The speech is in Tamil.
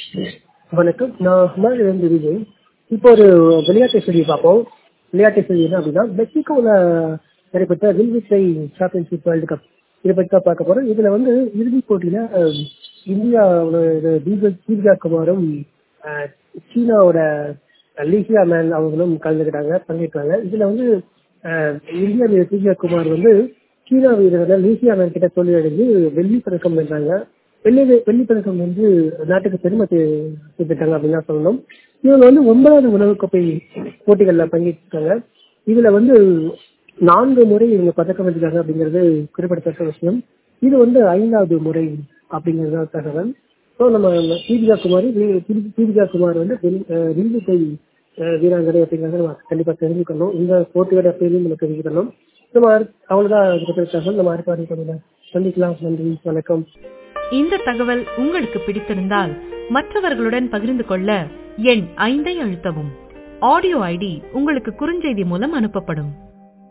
வணக்கம் நான் ஹுமாயிலிருந்து விஜய் இப்போ ஒரு விளையாட்டு செய்தி பார்ப்போம் விளையாட்டு செய்தி என்ன அப்படின்னா மெக்சிகோவில் நடைபெற்ற வில்வித்தை சாம்பியன்ஷிப் வேர்ல்டு கப் இதை பற்றி தான் பார்க்க போகிறோம் இதில் வந்து இறுதிப் போட்டியில் இந்தியாவோட தீபக் தீபிகா குமாரும் அஹ், சீனாவோட லீசியா மேன் அவங்களும் கலந்துக்கிட்டாங்க பங்கேற்றாங்க இதில் வந்து அஹ், இந்தியா வீரர் தீபிகா குமார் வந்து சீனா வீரர்கள் லீசியா மேன் கிட்ட தோல்வி அடைஞ்சு வெள்ளி பதக்கம் வென்றாங்க வெள்ளி வெள்ளி பதக்கம் வந்து நாட்டுக்கு பெருமை தே- சேர்த்துட்டாங்க அப்படின்னு தான் சொல்லணும் இவங்க வந்து ஒன்பதாவது உலகக்கோப்பை போட்டிகளில் பங்கேற்றிருக்காங்க இதுல வந்து நான்கு முறை இவங்க பதக்கம் வென்றாங்க அப்படிங்கிறது குறிப்பிடத்தக்க விஷயம் இது வந்து ஐந்தாவது முறை அப்படிங்கிறது தான் தகவல் ஸோ நம்ம தீபிகா குமார் தீபிகா குமார் வந்து வில்வித்தை வீராங்கனை அப்படிங்கிறத நம்ம கண்டிப்பா தெரிஞ்சுக்கணும் இந்த போட்டியோட பேரையும் நம்ம தெரிஞ்சுக்கணும் நம்ம அடுத்த- அவ்வளவுதான் இதுக்கு பற்றி தகவல் நம்ம அடுத்த வாரம் சந்திக்கலாம் நன்றி வணக்கம் இந்த தகவல் உங்களுக்கு பிடித்திருந்தால் மற்றவர்களுடன் பகிர்ந்து கொள்ள எண் ஐந்தை அழுத்தவும் ஆடியோ ஐடி உங்களுக்கு குறுஞ்செய்தி மூலம் அனுப்பப்படும்